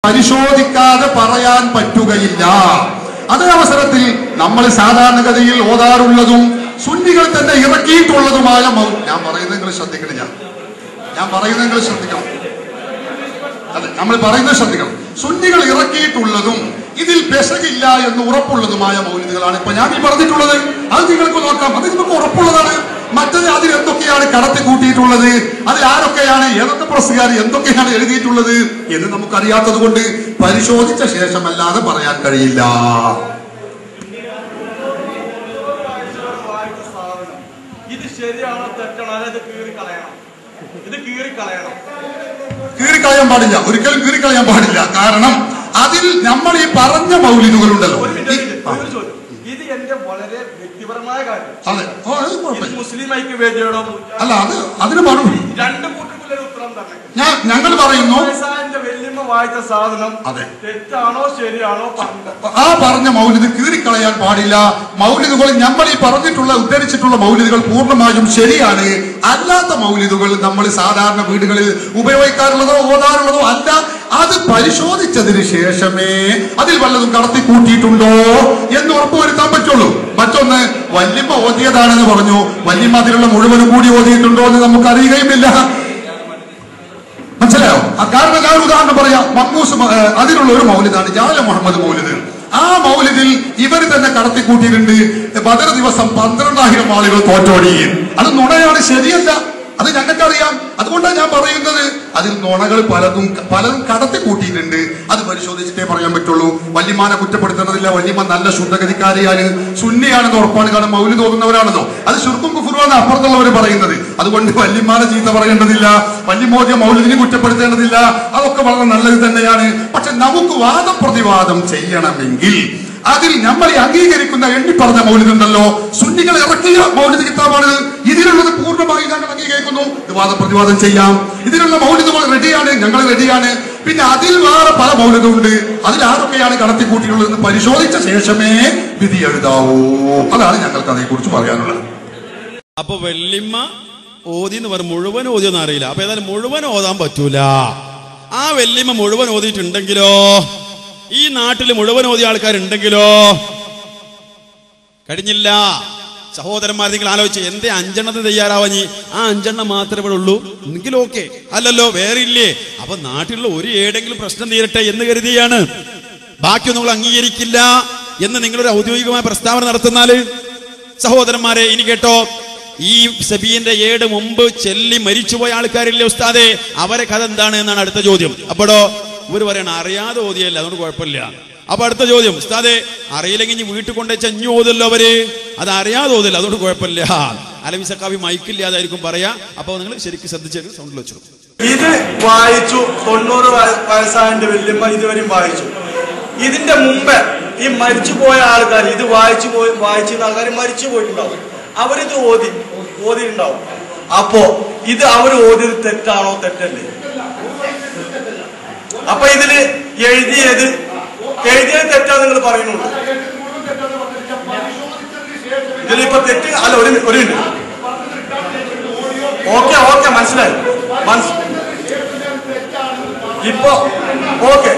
പരിശോധിക്കാതെ പറയാൻ പറ്റുകയില്ല അതേ അവസരത്തിൽ നമ്മൾ സാധാരണഗതിയിൽ ഓതാറുള്ളതും സുന്നികൾ തന്നെ ഇറക്കിയിട്ടുള്ളതുമായ മൗ- ഞാൻ പറയുന്നത് നിങ്ങൾ ശ്രദ്ധിക്കണില്ല ഞാൻ പറയുന്നത് നിങ്ങൾ ശ്രദ്ധിക്കണം അതെ നമ്മൾ പറയുന്നത് ശ്രദ്ധിക്കണം സുന്നികൾ ഇറക്കിയിട്ടുള്ളതും ഇതിൽ പെശകില്ല എന്ന് ഉറപ്പുള്ളതുമായ മൗലിദുകളാണ് ഇപ്പൊ ഞാൻ ഈ പറഞ്ഞിട്ടുള്ളത് അത് നിങ്ങൾക്ക് നോക്കാം അത് നമുക്ക് ഉറപ്പുള്ളതാണ് മറ്റത് അതിൽ എന്തൊക്കെയാണ് കടത്തി കൂട്ടിയിട്ടുള്ളത് അതിൽ ആരൊക്കെയാണ് ഏതൊക്കെ പ്രസ്സുകാർ എന്തൊക്കെയാണ് എഴുതിയിട്ടുള്ളത് എന്ന് നമുക്കറിയാത്തത് കൊണ്ട് പരിശോധിച്ച ശേഷമല്ലാതെ പറയാൻ കഴിയില്ല ഇത് ശരിയാണോ തെറ്റാണോ അതായത് കീറി കളയണം ഇത് കീറി കളയണം കീറിക്കളയാൻ പാടില്ല ഒരിക്കലും കീറിക്കളയാൻ പാടില്ല കാരണം അതിൽ നമ്മൾ ഈ പറഞ്ഞ മൗലിദുകളുണ്ടല്ലോ ഒരു മിനിറ്റ്, ഒരു ഈ- മിനിറ്റ്, ആ, ഒരു ചോദ്യം. ഇത് എന്റെ വളരെ വ്യക്തിപരമായ കാര്യം അതെ ഓ, അത് ഇത് കുഴപ്പമില്ല മുസ്ലിം ഐക്യവേദിയോടോ അല്ല അത് അതിന് പാടും രണ്ട് കൂട്ടർക്കുള്ള ഒരു ഉത്തരം തന്നെ ഞാൻ ഞങ്ങൾ പറയുന്നു വയസ്സായന്റെ വല്യമ്മ വായിച്ച സാധനം അതെ. തെറ്റാണോ ശരിയാണോ പറഞ്ഞത് ആ പറഞ്ഞ മൗലിദ് കീറിക്കളയാൻ പാടില്ല മൗലിദുകൾ നമ്മൾ ഈ പറഞ്ഞിട്ടുള്ള ഉദ്ധരിച്ചിട്ടുള്ള മൗലിദുകൾ പൂർണ്ണമായും ശരിയാണ് അല്ലാത്ത മൗലിദുകൾ നമ്മൾ സാധാരണ വീടുകളിൽ ഉപയോഗിക്കാറുള്ളതോ ഓതാറുള്ളതോ അല്ല അത് പരിശോധിച്ചതിന് ശേഷമേ അതിൽ വല്ലതും കടത്തി കൂട്ടിയിട്ടുണ്ടോ എന്ന് ഉറപ്പുവരുത്താൻ പറ്റുള്ളൂ മറ്റൊന്ന് വല്യമ്മ ഓതിയതാണെന്ന് പറഞ്ഞു വല്യമ്മ അതിലുള്ള മുഴുവനും കൂടി ഓതിയിട്ടുണ്ടോ എന്ന് നമുക്ക് അറിയുകയുമില്ല മനസ്സിലായോ ആ കാരണം ഞാൻ ഒരു ഉദാഹരണം പറയാം മമ്മൂസ് മ- ഏഹ് അതിലുള്ള ഒരു മൗലിദാണ് ജാല മുഹമ്മദ് മൗലിദ് ആ മൗലിദിൽ ഇവർ തന്നെ കടത്തിക്കൂട്ടിയിട്ടുണ്ട് ബദർ ദിവസം പന്ത്രണ്ടായിരം ആളുകൾ തോറ്റോടി അത് നുണയാണ് ശരിയല്ല അത് ഞങ്ങൾക്കറിയാം അതുകൊണ്ടാണ് ഞാൻ പറയുന്നത് അതിൽ നുണകൾ പലതും പലതും കടത്തി കൂട്ടിയിട്ടുണ്ട് അത് പരിശോധിച്ചിട്ടേ പറയാൻ പറ്റുള്ളൂ വല്യമാനെ കുറ്റപ്പെടുത്തേണ്ടതില്ല വല്യമ്മ നല്ല ശുദ്ധഗതിക്കാരിയാണ് ശുണ്ണിയാണെന്ന് ഉറപ്പാണ് കാരണം മൗലി തോന്നുന്നവരാണെന്നോ അത് ശുർക്കും കുഫുറുമാണ് അപ്പുറത്തുള്ളവർ പറയുന്നത് അതുകൊണ്ട് വല്യമാനെ ചീത്ത പറയേണ്ടതില്ല വല്യമോദ്യ മൗലിദിനെ കുറ്റപ്പെടുത്തേണ്ടതില്ല അതൊക്കെ വളരെ നല്ലത് തന്നെയാണ് പക്ഷെ നമുക്ക് വാദപ്രതിവാദം ചെയ്യണമെങ്കിൽ അതിൽ നമ്മൾ ഈ അംഗീകരിക്കുന്ന എണ്ണി പറഞ്ഞ മൗലിദുണ്ടല്ലോ സുന്നികൾ ഇറക്കിയ മൗലിദ് കിതാബാണ് ഇതിലുള്ളത് പൂർണ്ണമായി ഞങ്ങൾ അംഗീകരിക്കുന്നു ഇത് വാദപ്രതിവാദം ചെയ്യാം ഇതിലുള്ള മൗലിദുകൾ റെഡിയാണ് ഞങ്ങൾ റെഡിയാണ് പിന്നെ അതിൽ വേറെ പല മൗലിദുണ്ട് അതിൽ ആരൊക്കെയാണ് കടത്തി കൂട്ടിയുള്ളതെന്ന് പരിശോധിച്ച ശേഷമേ വിധി എഴുതാവൂ അതാണ് ഞങ്ങൾക്ക് അതേക്കുറിച്ച് പറയാനുള്ളത് അപ്പൊ വെള്ളിമ്മ ഓതി എന്ന് പറഞ്ഞ മുഴുവൻ ഓതിയൊന്നും അറിയില്ല അപ്പൊ ഏതായാലും മുഴുവൻ ഓതാൻ പറ്റൂല ആ വെള്ളിമ്മ മുഴുവൻ ഓതിയിട്ടുണ്ടെങ്കിലോ ഈ നാട്ടിൽ മുഴുവൻ ഓതിയ ആൾക്കാരുണ്ടെങ്കിലോ കഴിഞ്ഞില്ല സഹോദരന്മാർ നിങ്ങൾ ആലോചിച്ച് എന്തേ അഞ്ചെണ്ണത്തിന് തയ്യാറാവാഞ്ഞി ആ അഞ്ചെണ്ണം മാത്രമേ ഇവിടെ ഉള്ളൂ എങ്കിൽ ഓക്കെ അല്ലല്ലോ വേറെ ഇല്ലേ അപ്പൊ നാട്ടിലുള്ള ഒരു ഏടെങ്കിലും പ്രശ്നം തീരട്ടെ എന്ന് കരുതിയാണ് ബാക്കിയൊന്നും നിങ്ങൾ അംഗീകരിക്കില്ല എന്ന് നിങ്ങളൊരു ഔദ്യോഗികമായ പ്രസ്താവന നടത്തുന്നാല് സഹോദരന്മാരെ ഇനി കേട്ടോ ഈ സബീന്റെ ഏട് മുമ്പ് ചെല്ലി മരിച്ചുപോയ ആൾക്കാരില്ലേ ഉസ്താദെ അവരെ കഥ എന്താണ് എന്നാണ് അടുത്ത ചോദ്യം അപ്പോഴോ ഇവർ പറയണം അറിയാതെ ഓതിയല്ല അതുകൊണ്ട് കുഴപ്പമില്ല അപ്പൊ അടുത്ത ചോദ്യം ഉസ്താദെ അറിയില്ലെങ്കിൽ ഇനി വീട്ടിൽ കൊണ്ടുവച്ച അഞ്ഞു ഓതല്ലോ അവര് അത് അറിയാതെ ഓതില്ല അതുകൊണ്ട് കുഴപ്പമില്ല അലവി സക്കാവി മൈക്കില്ലാതായിരിക്കും പറയാ അപ്പൊ നിങ്ങൾ ശരിക്കും ശ്രദ്ധിച്ചു സൗണ്ടിൽ വെച്ചു ഇത് വായിച്ചു തൊണ്ണൂറ് വയ- വയസ്സായന്റെ വല്യമ്മ ഇതുവരെയും വായിച്ചു ഇതിന്റെ മുമ്പ് ഈ മരിച്ചു പോയ ആൾക്കാർ ഇത് വായിച്ചു പോയി വായിച്ചിരുന്ന ആൾക്കാർ മരിച്ചു പോയിട്ടുണ്ടാവും അവരിത് ഓതി ഓതിയിട്ടുണ്ടാവും അപ്പോ ഇത് അവർ ഓതിയത് തെറ്റാണോ തെറ്റല്ലേ അപ്പൊ ഇതില് എഴുതിയത് എഴുതിയത് തെറ്റാന്ന് നിങ്ങൾ പറയുന്നുള്ളൂ ഇതിലിപ്പോ തെറ്റ് അല്ല ഒരു ഒരു മിനിറ്റ് ഓക്കെ ഓക്കെ മനസ്സിലായി മനസ് ഇപ്പൊ ഓക്കെ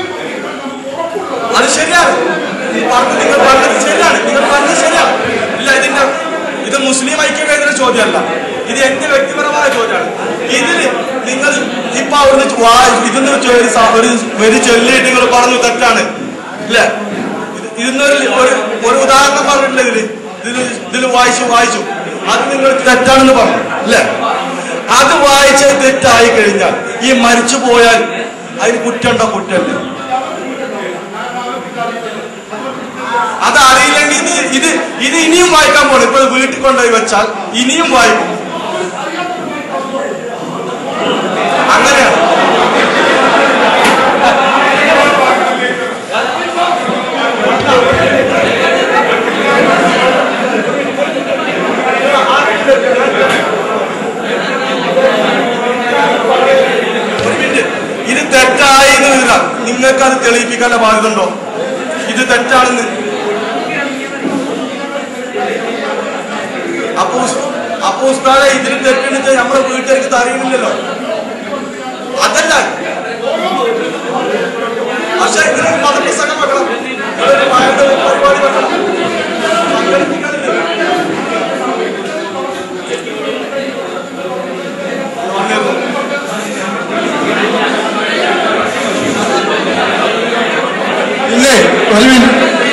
അത് ശരിയാണ് ഈ പറഞ്ഞത് നിങ്ങൾ പറഞ്ഞത് ശരിയാണ് നിങ്ങൾ പറഞ്ഞത് ശരിയാണ് ഇല്ല ഇതിന്റെ ഇത് മുസ്ലിം ഐക്യവേദിയുടെ ചോദ്യമല്ല ഇത് എന്റെ വ്യക്തിപരമായ ചോദ്യമാണ് ഇതില് നിങ്ങൾ ഇപ്പൊ അവിടുന്ന് വാ- ഇതിന്ന് ഒരു സ- ഒരു വരി ചൊല്ലിയിട്ട് നിങ്ങൾ പറഞ്ഞു തെറ്റാണ് ഇല്ലേ ഇത് ഇതിന്നൊരു ഒരു ഒരു ഉദാഹരണം പറഞ്ഞിട്ടില്ല ഇതില് ഇതില് ഇതിൽ വായിച്ചു വായിച്ചു അത് നിങ്ങൾ തെറ്റാണെന്ന് പറഞ്ഞു അല്ലേ അത് വായിച്ചത് തെറ്റായി കഴിഞ്ഞാൽ ഈ മരിച്ചു പോയാൽ അതിന് കുറ്റമുണ്ടോ കുറ്റമല്ലേ അത് അറിയില്ലെങ്കിൽ ഇത് ഇത് ഇത് ഇനിയും വായിക്കാൻ പോകണം ഇപ്പൊ ഇത് വീട്ടിൽ കൊണ്ടുപോയി വെച്ചാൽ ഇനിയും വായിക്കും അങ്ങനെയാണ് ഒരു മിനിറ്റ് ഇത് തെറ്റായി എന്ന് വരിക നിങ്ങൾക്ക് അത് തെളിയിപ്പിക്കാനുള്ള ബാധ്യത ഉണ്ടോ ഇത് തെറ്റാണെന്ന് അപ്പോ അപ്പോ ഉസ്താദെ ഇതിൽ തെറ്റുണ്ടെന്ന് നമ്മുടെ വീട്ടുകാർക്ക് ഇത് അറിയുന്നില്ലല്ലോ അതല്ല ഒരു മിനിറ്റ്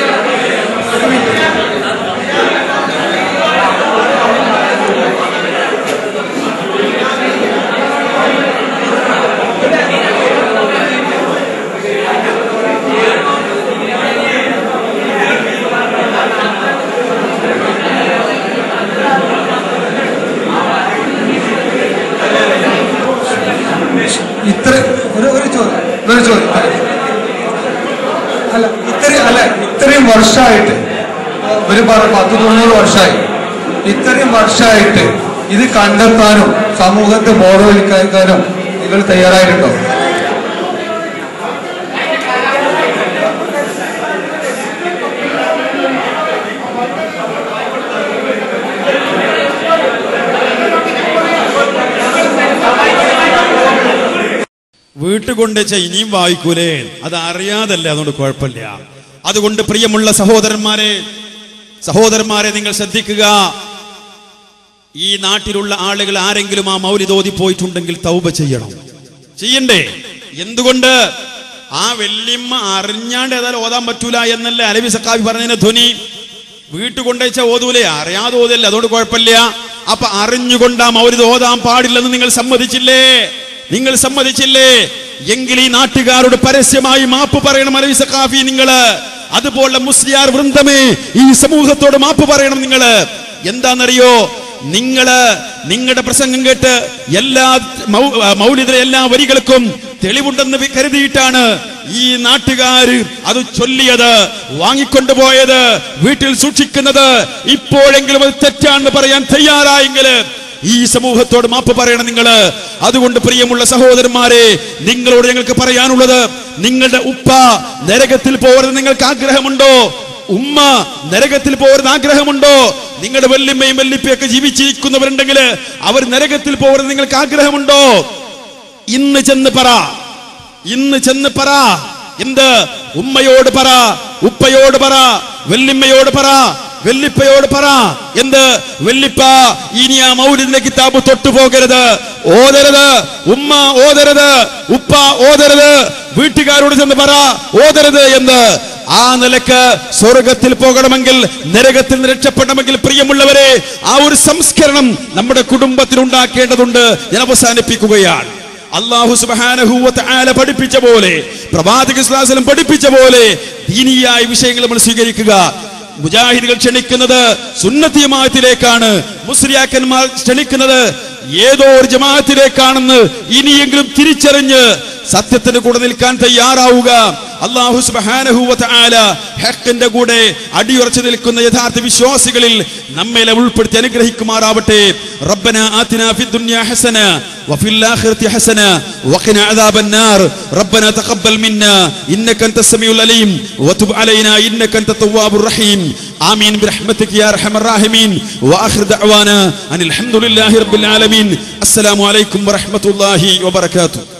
ഇത്ര ഒരു ഒരു ചോദ്യം ഒരു ചോദ്യം അല്ല ഇത്രയും അല്ല ഇത്രയും വർഷമായിട്ട് ഒരു പ- പത്ത് തൊണ്ണൂറ് വർഷമായി ഇത്രയും വർഷമായിട്ട് ഇത് കണ്ടെത്താനും സമൂഹത്തെ ബോധവൽക്കരിക്കാനും നിങ്ങൾ തയ്യാറായിട്ടുണ്ടോ വീട്ടിൽ കൊണ്ട് വെച്ച ഇനിയും വായിക്കൂലേ അത് അറിയാതല്ലേ അതുകൊണ്ട് കുഴപ്പമില്ല അതുകൊണ്ട് പ്രിയമുള്ള സഹോദരന്മാരെ സഹോദരന്മാരെ നിങ്ങൾ ശ്രദ്ധിക്കുക ഈ നാട്ടിലുള്ള ആളുകൾ ആരെങ്കിലും ആ മൗലിതോതി പോയിട്ടുണ്ടെങ്കിൽ തൗബ ചെയ്യണം ചെയ്യണ്ടേ എന്തുകൊണ്ട് ആ വെല്ലിമ്മ അറിഞ്ഞാണ്ട് ഏതായാലും ഓതാൻ പറ്റൂല എന്നല്ലേ അലവി സക്കാവി പറഞ്ഞതിന് ധ്വനി വീട്ടു കൊണ്ടുവച്ച ഓതൂലേ അറിയാതെ ഓതല്ലേ അതുകൊണ്ട് കുഴപ്പമില്ല അപ്പൊ അറിഞ്ഞുകൊണ്ട് ആ മൗലിത് ഓതാൻ പാടില്ലെന്ന് നിങ്ങൾ സമ്മതിച്ചില്ലേ നിങ്ങൾ സമ്മതിച്ചില്ലേ എങ്കിൽ ഈ നാട്ടുകാരോട് പരസ്യമായി മാപ്പ് പറയണം അലവി സക്കാഫി നിങ്ങള് അതുപോലെ മുസ്ലിയാർ വൃന്ദമേ ഈ സമൂഹത്തോട് മാപ്പ് പറയണം നിങ്ങള് എന്താണെന്നറിയോ നിങ്ങള് നിങ്ങളുടെ പ്രസംഗം കേട്ട് എല്ലാ മൗ- മൗലിദിലെ എല്ലാ വരികൾക്കും തെളിവുണ്ടെന്ന് വി- കരുതിയിട്ടാണ് ഈ നാട്ടുകാര് അത് ചൊല്ലിയത് വാങ്ങിക്കൊണ്ടുപോയത് വീട്ടിൽ സൂക്ഷിക്കുന്നത് ഇപ്പോഴെങ്കിലും അത് തെറ്റാണെന്ന് പറയാൻ തയ്യാറായെങ്കിൽ ഈ സമൂഹത്തോട് മാപ്പ് പറയണം നിങ്ങള് അതുകൊണ്ട് പ്രിയമുള്ള സഹോദരന്മാരെ നിങ്ങളോട് ഞങ്ങൾക്ക് പറയാനുള്ളത് നിങ്ങളുടെ ഉപ്പ നരകത്തിൽ പോകരുത് നിങ്ങൾക്ക് ആഗ്രഹമുണ്ടോ ഉമ്മ നരകത്തിൽ പോകരുത് ആഗ്രഹമുണ്ടോ നിങ്ങളുടെ വല്യമ്മയും വല്യപ്പയൊക്കെ ജീവിച്ചിരിക്കുന്നവരുണ്ടെങ്കിൽ അവർ നരകത്തിൽ പോകരുത് നിങ്ങൾക്ക് ആഗ്രഹമുണ്ടോ ഇന്ന് ചെന്ന് പറ ഇന്ന് ചെന്ന് പറ എന്ത് ഉമ്മയോട് പറ ഉപ്പയോട് പറ വെല്ലിമ്മയോട് പറ വെല്ലിപ്പയോട് പറ എന്ത് വെല്ലിപ്പ ഇനി ആ മൗലിദിന്റെ കിതാബ് തൊട്ടു പോകരുത് ഓതരുത് ഉമ്മ ഓതരുത് ഉപ്പ ഓതരുത് വീട്ടുകാരോട് ചെന്ന് പറ ഓതരുത് എന്ന് ആ നിലക്ക് സ്വർഗത്തിൽ പോകണമെങ്കിൽ നരകത്തിൽ നിന്ന് രക്ഷപ്പെടണമെങ്കിൽ പ്രിയമുള്ളവരെ ആ ഒരു സംസ്കരണം നമ്മുടെ കുടുംബത്തിൽ ഉണ്ടാക്കേണ്ടതുണ്ട് ഞാൻ അവസാനിപ്പിക്കുകയാണ് അള്ളാഹു സുബാനഹൂവത്ത് ആല പഠിപ്പിച്ച പോലെ പ്രവാചക ശ്വാസനം പഠിപ്പിച്ച പോലെ ദീനീയായ വിഷയങ്ങൾ നമ്മൾ സ്വീകരിക്കുക മുജാഹിദുകൾ ക്ഷണിക്കുന്നത് സുന്നത്തി ജമാഅത്തിലേക്കാണ് മുസ്ലിയാക്കന്മാർ ക്ഷണിക്കുന്നത് ഏതോ ഒരു ജമാഅത്തിലേക്കാണെന്ന് ഇനിയെങ്കിലും തിരിച്ചറിഞ്ഞ് സത്യത്തിന് കൂടെ നിൽക്കാൻ തയ്യാറാവുക അള്ളാഹു സുബാനഹൂവത്ത് ഹക്കിന്റെ കൂടെ അടിയുറച്ചു നിൽക്കുന്ന യഥാർത്ഥ വിശ്വാസികളിൽ നമ്മെ ഉൾപ്പെടുത്തി അനുഗ്രഹിക്കുമാറാവട്ടെ റബ്ബന ആതിന ഫി ദുനിയ ഹസന وفي الآخرة حسنة وقنا عذاب النار ربنا تقبل منا إنك أنت السميع العليم وتب علينا إنك أنت التواب الرحيم آمين برحمتك يا أرحم الراحمين وآخر دعوانا أن الحمد لله رب العالمين السلام عليكم ورحمة الله وبركاته